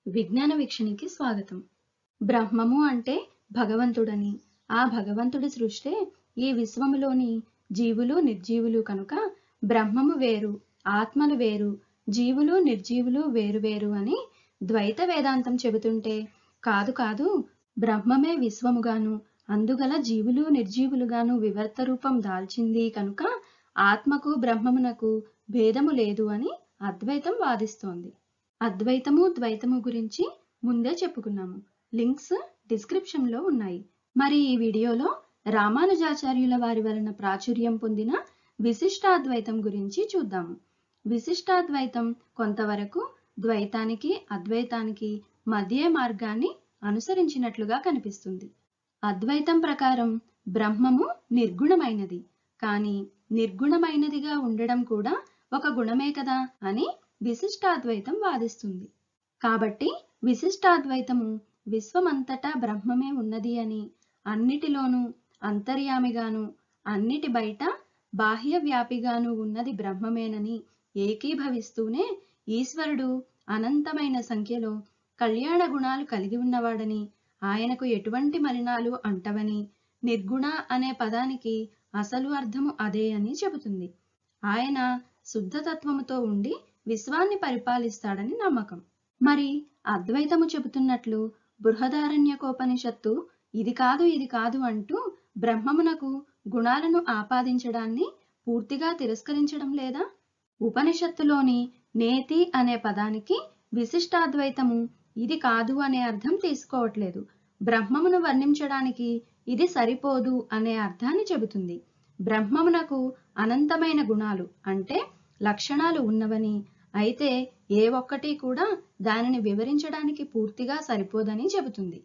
విజ్ఞాన వీక్షణికి స్వాగతం బ్రహ్మము అంటే భగవంతుడని ఆ భగవంతుడి సృష్టే ఈ విశ్వములోని జీవులు నిర్జీవులు కనుక బ్రహ్మము వేరు ఆత్మలు వేరు జీవులు నిర్జీవులు వేరు వేరు అని ద్వైత వేదాంతం చెబుతుంటే కాదు కాదు బ్రహ్మమే విశ్వముగాను అందుగల జీవులు నిర్జీవులుగాను వివర్త రూపం దాల్చింది కనుక ఆత్మకు బ్రహ్మమునకు భేదము లేదు అని అద్వైతం వాదిస్తోంది అద్వైతము ద్వైతము గురించి ముందే చెప్పుకున్నాము లింక్స్ డిస్క్రిప్షన్ లో ఉన్నాయి మరి ఈ వీడియోలో రామానుజాచార్యుల వారి వలన ప్రాచుర్యం పొందిన విశిష్టాద్వైతం గురించి చూద్దాము విశిష్టాద్వైతం కొంతవరకు ద్వైతానికి అద్వైతానికి మధ్య మార్గాన్ని అనుసరించినట్లుగా కనిపిస్తుంది అద్వైతం ప్రకారం బ్రహ్మము నిర్గుణమైనది కానీ నిర్గుణమైనదిగా ఉండడం కూడా ఒక గుణమే కదా అని విశిష్టాద్వైతం వాదిస్తుంది కాబట్టి విశిష్టాద్వైతము విశ్వమంతటా బ్రహ్మమే ఉన్నది అని అన్నిటిలోనూ అంతర్యామిగాను అన్నిటి బయట బాహ్య వ్యాపిగాను ఉన్నది బ్రహ్మమేనని ఏకీభవిస్తూనే ఈశ్వరుడు అనంతమైన సంఖ్యలో కళ్యాణ గుణాలు కలిగి ఉన్నవాడని ఆయనకు ఎటువంటి మలినాలు అంటవని నిర్గుణ అనే పదానికి అసలు అర్థము అదే అని చెబుతుంది ఆయన శుద్ధతత్వముతో ఉండి విశ్వాన్ని పరిపాలిస్తాడని నమ్మకం మరి అద్వైతము చెబుతున్నట్లు బృహదారణ్యకోపనిషత్తు ఇది కాదు ఇది కాదు అంటూ బ్రహ్మమునకు గుణాలను ఆపాదించడాన్ని పూర్తిగా తిరస్కరించడం లేదా ఉపనిషత్తులోని నేతి అనే పదానికి విశిష్టాద్వైతము ఇది కాదు అనే అర్థం తీసుకోవట్లేదు బ్రహ్మమును వర్ణించడానికి ఇది సరిపోదు అనే అర్థాన్ని చెబుతుంది బ్రహ్మమునకు అనంతమైన గుణాలు అంటే లక్షణాలు ఉన్నవని అయితే ఏ ఒక్కటి కూడా దానిని వివరించడానికి పూర్తిగా సరిపోదని చెబుతుంది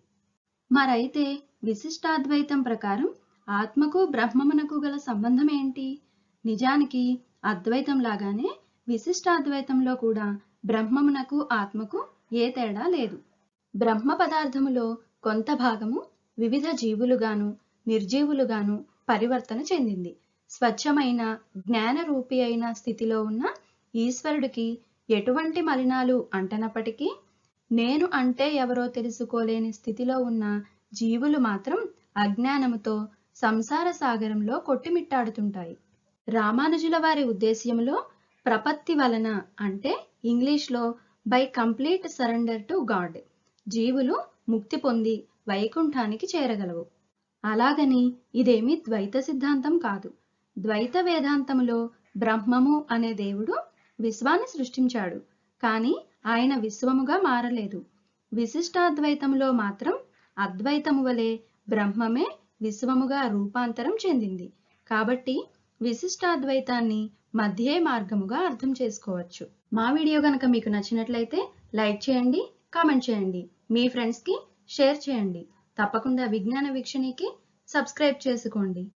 మరైతే విశిష్టాద్వైతం ప్రకారం ఆత్మకు బ్రహ్మమునకు గల సంబంధం ఏంటి నిజానికి అద్వైతం లాగానే విశిష్టాద్వైతంలో కూడా బ్రహ్మమునకు ఆత్మకు ఏ తేడా లేదు బ్రహ్మ పదార్థములో కొంత భాగము వివిధ జీవులుగాను నిర్జీవులుగాను పరివర్తన చెందింది స్వచ్ఛమైన జ్ఞానరూపి అయిన స్థితిలో ఉన్న ఈశ్వరుడికి ఎటువంటి మలినాలు అంటనప్పటికీ నేను అంటే ఎవరో తెలుసుకోలేని స్థితిలో ఉన్న జీవులు మాత్రం అజ్ఞానముతో సంసార సాగరంలో కొట్టిమిట్టాడుతుంటాయి రామానుజుల వారి ఉద్దేశ్యంలో ప్రపత్తి వలన అంటే ఇంగ్లీష్లో by complete surrender to god జీవులు ముక్తి పొంది వైకుంఠానికి చేరగలవు అలాగని ఇదేమీ ద్వైత సిద్ధాంతం కాదు ద్వైత వేదాంతములో బ్రహ్మము అనే దేవుడు విశ్వాన్ని సృష్టించాడు కానీ ఆయన విశ్వముగా మారలేదు విశిష్టాద్వైతంలో మాత్రం అద్వైతము వలె బ్రహ్మమే విశ్వముగా రూపాంతరం చెందింది కాబట్టి విశిష్టాద్వైతాన్ని మధ్యే మార్గముగా అర్థం చేసుకోవచ్చు మా వీడియో కనుక మీకు నచ్చినట్లయితే లైక్ చేయండి కామెంట్ చేయండి మీ ఫ్రెండ్స్కి షేర్ చేయండి తప్పకుండా విజ్ఞాన వీక్షణికి సబ్స్క్రైబ్ చేసుకోండి